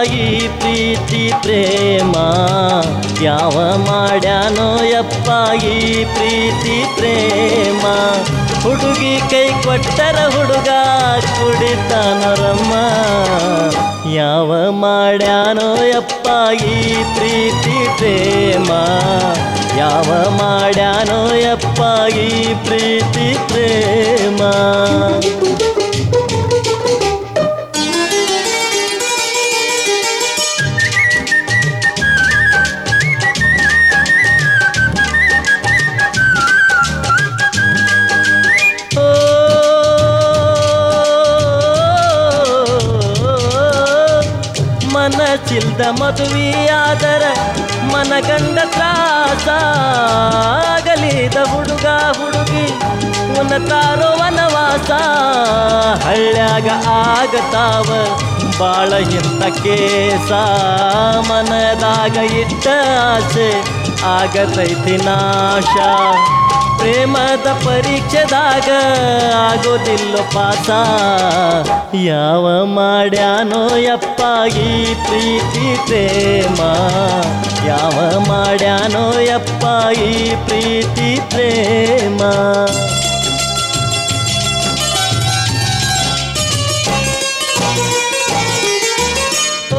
ಈ ಪ್ರೀತಿ ಪ್ರೇಮ ಯಾವ ಮಾಡ್ಯಾನೋ ಯಪ್ಪ ಈ ಪ್ರೀತಿ ಪ್ರೇಮ ಹುಡುಗಿ ಕೈ ಕೊಟ್ಟರ ಹುಡುಗ ಕುಡಿತಾನರಮ್ಮ ಯಾವ ಮಾಡ್ಯಾನೋ ಯಪ್ಪ ಈ ಪ್ರೀತಿ ಪ್ರೇಮ ಯಾವ ಮಾಡ್ಯಾನೋ ಯಪ್ಪ ಈ ಪ್ರೀತಿ ಪ್ರೇಮ ಓ ಮನಸ್ಸಿಲ್ದ ಮದುವೆಯಾದರ ಮನಗಂಡ ತ್ರಾಸ ಆಗಲಿದ ಹುಡುಗ ಹುಡುಗಿ ಉನ್ನತಾರೋ ವನವಾಸ ಹಳ್ಳ್ಯಾಗ ಆಗತಾವ ಬಾಳ ಇಂತ ಕೇಸ ಮನದಾಗ ಇಟ್ಟ ಆಸೆ ಆಗತೈತಿ ನಾಶ ಪ್ರೇಮದ ಪರೀಕ್ಷೆದಾಗ ಆಗೋದಿಲ್ಲ ಪಾಸ ಯಾವ ಮಾಡ್ಯಾನೋ ಯಪ್ಪ ಈ ಪ್ರೀತಿ ಪ್ರೇಮ ಯಾವ ಮಾಡ್ಯಾನೋ ಯಪ್ಪ ಈ ಪ್ರೀತಿ ಪ್ರೇಮ ಓ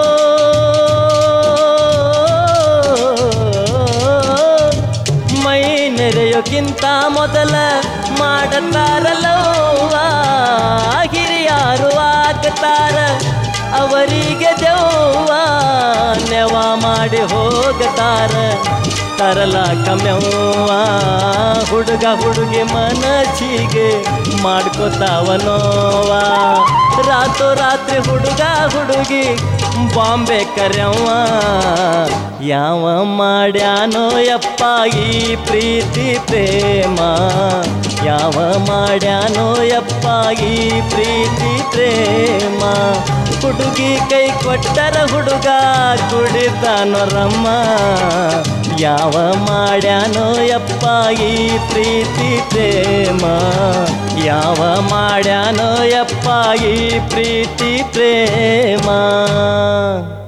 ಮೈ ನೆರೆಯೋಕ್ಕಿಂತ ಮೊದಲ ಮಾಡತಾರಲ್ಲವ್ವ ಹಿರಿಯಾರು ಆಗ್ತಾರ ಅವರಿಗೆ ದೆವ್ವ ನೆವ ಮಾಡಿ ಹೋಗತಾರ ತರಲಾಕ ಮೆವ್ವ ಹುಡುಗ ಹುಡುಗಿ ಮನಸ್ಸಿಗೆ ಮಾಡ್ಕೋತಾವನೋವ ರಾತೋ ರಾತ್ರಿ ಹುಡುಗ ಹುಡುಗಿ ಬಾಂಬೆ ಕರೆಯವ್ವ ಯಾವ ಮಾಡ್ಯಾನೋ ಯಪ್ಪ ಈ ಪ್ರೀತಿ ಪ್ರೇಮ ಯಾವ ಮಾಡ್ಯಾನೋ ಯಪ್ಪ ಈ ಪ್ರೀತಿ ಪ್ರೇಮ ಹುಡುಗಿ ಕೈ ಕೊಟ್ಟರ ಹುಡುಗ ಕುಡಿತಾನೋ ರಮ್ಮ ಯಾವ ಮಾಡ್ಯಾನೋ ಯಪ್ಪ ಈ ಪ್ರೀತಿ ಪ್ರೇಮ ಯಾವ ಮಾಡ್ಯಾನೋ ಯಪ್ಪ ಈ ಪ್ರೀತಿ ಪ್ರೇಮ